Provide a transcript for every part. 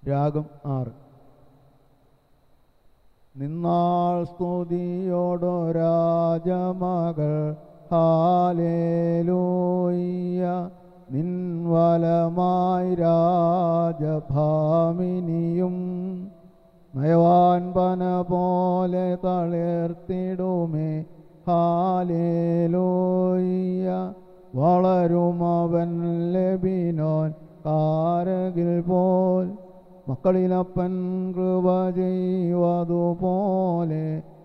രാഗം ആറ് നിന്നാൾ സ്തുതിയോടോ രാജമകൾ ഹാലേലൂയ്യ നിൻവലമായി രാജഭാമിനിയും നയവാൻ പന പോലെ തളിർത്തിടുമേ ഹാലേലൂയ്യ വളരും അവൻ ലബിനോൻ കാരകിൽ പോൽ മക്കളിലപ്പൻ കൃപ ചെയ്വതുപോലെ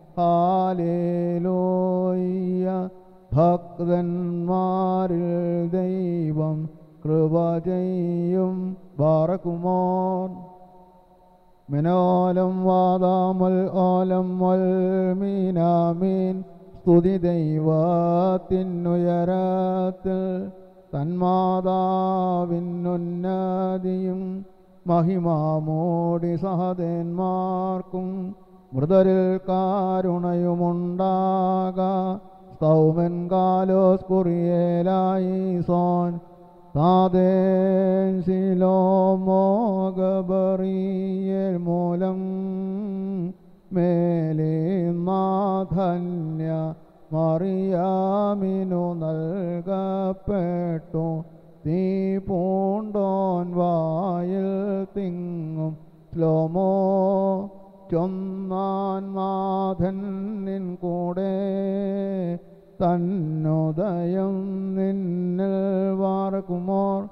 ഹാലേലൂയ്യ ഭക്തന്മാരിൽ ദൈവം കൃപ ചെയ്യും ബാറക്കുമോൻ മിനോലം വാദാമുൽ ഓലം വൽ മീനാമീൻ സ്തുതി ദൈവത്തിനുയരത്തിൽ തന്മാതാവിനുന്നതിയും മഹിമാമോടി സഹദേന്മാർക്കും മൃതരിൽ കാരുണയുമുണ്ടാക സ്തൗമൻ കാലോസ് കുറിയേലായി സോൻ താതേൻ ശിലോമോഗബറിയേൽ മൂലം മേലെ നാഥന്യ മറിയാമിനു നൽകപ്പെട്ടു തീ പൂണ്ടോൻ വായിൽ തിങ്ങും ശ്ലോമോ ചൊന്നാൻ നാഥൻ നിൻ കൂടെ തന്നുദയം നിന്നിൽ വാർക്കുമോർ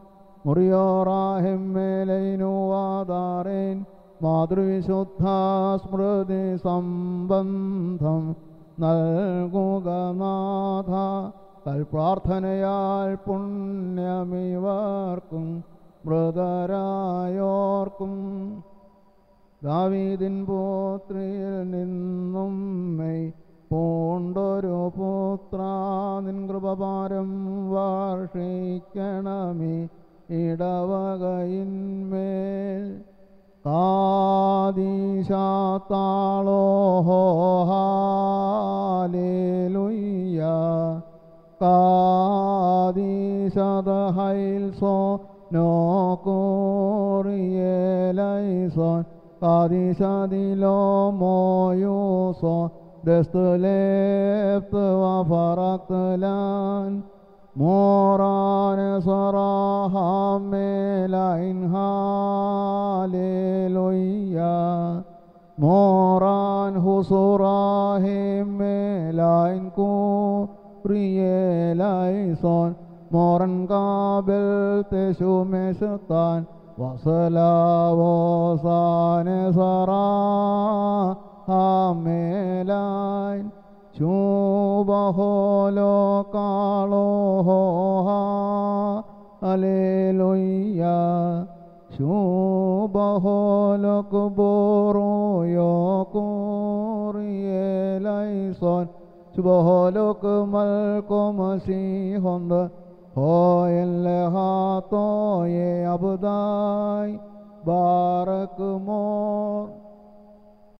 മുറിയോറാഹിമ്മേലൈനുവാദാറേൻ മാതൃവിശുദ്ധ സ്മൃതി സംബന്ധം നൽകുക നാഥ കൽപ്രാർത്ഥനയാൽ പുണ്യമിവർക്കും മൃതരായോർക്കും ദാവീദിൻ പോത്രിയിൽ നിന്നും മെയ് പൂണ്ടൊരു പുത്ര നിൻ കൃപപാരം വാർഷിക്കണമേ ഇടവകയിന്മേൽ കാദീശാത്താളോ ഹാലേലുയ്യ കാദീശത ഹൈൽസോ നോക്കോറിയേലൈസോൻ കാദീശതിലോ മോയൂസോ ദസ്തുലേപ്ത് വഫറക്തലാൻ മോറാൻ സറാഹാമേലൈൻ ഹാലേലുയ്യ മോറാൻ ഹുസുറാഹിമേലൈൻ കൂറിയേലൈസോൻ മോറൻ കാബൽ തെശുമേശത്താൻ വസലാവോസാനെ സറാ ഹാമേലൈൻ ശൂബഹോലോ കാളോ ഹോ അലേലുയ്യ ശൂബഹോലോ കുബോറോയോ കോറിയേലൈസോൻ ശുഭഹോലോക്ക് മൽക്കൊമസീഹൊന്ത് ഹോയല്ലേ ഹാത്തോയെ അബുദായ് ബാറക്ക് മോർ